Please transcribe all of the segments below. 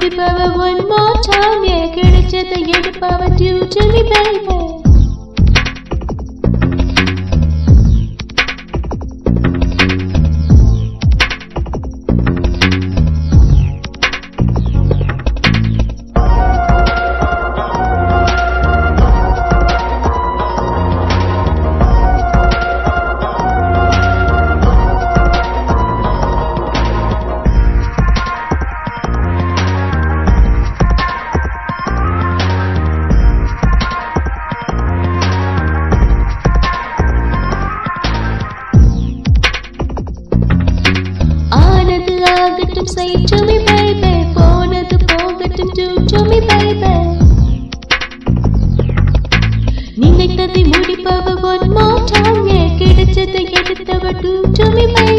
முடிப்பவ one more time yeah கிடைச்சதை எடுப்பவ do to me baby ஆனது ஆகட்டும் say to me baby போனது போகட்டும் do to me baby நினைத்ததை முடிப்பவ one more time yeah கிடைச்சதை எடுத்தவ do to me baby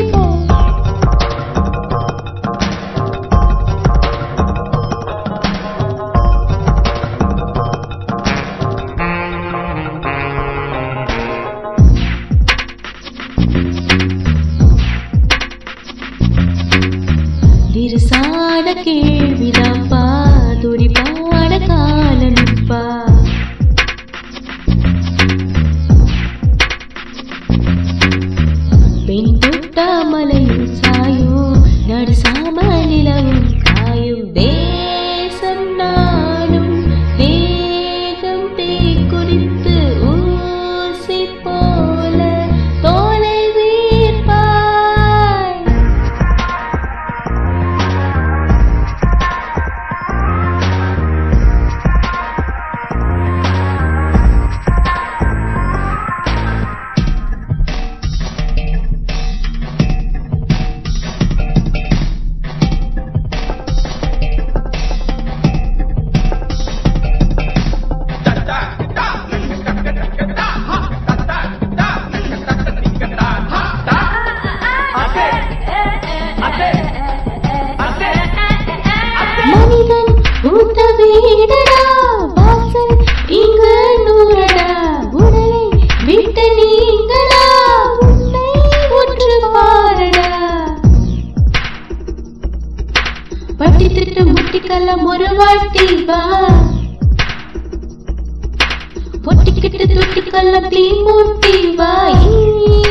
விரசான கேள்விதாப்பா துடிப்பான காலனுப்பா பெண் தொட்டா மலையும் சாயும் நடுசாம நிலவும் காயும் தேசம் நானும் தேகம் தீ குறித்து ஊசி போல தோலை வீர்ப்பாய் மனிதன் ஊத்த வீடடா வாசல் இங்கு நூறடா உடலை விட்டு நீங்களா உன்னை ஒன்று பாரடா பட்டி திட்டு முட்டிக்கெல்லாம் ஒரு வாட்டி வா பொட்டிக்கிட்டு துட்டிக்கெல்லாம் தீ மூட்டி வா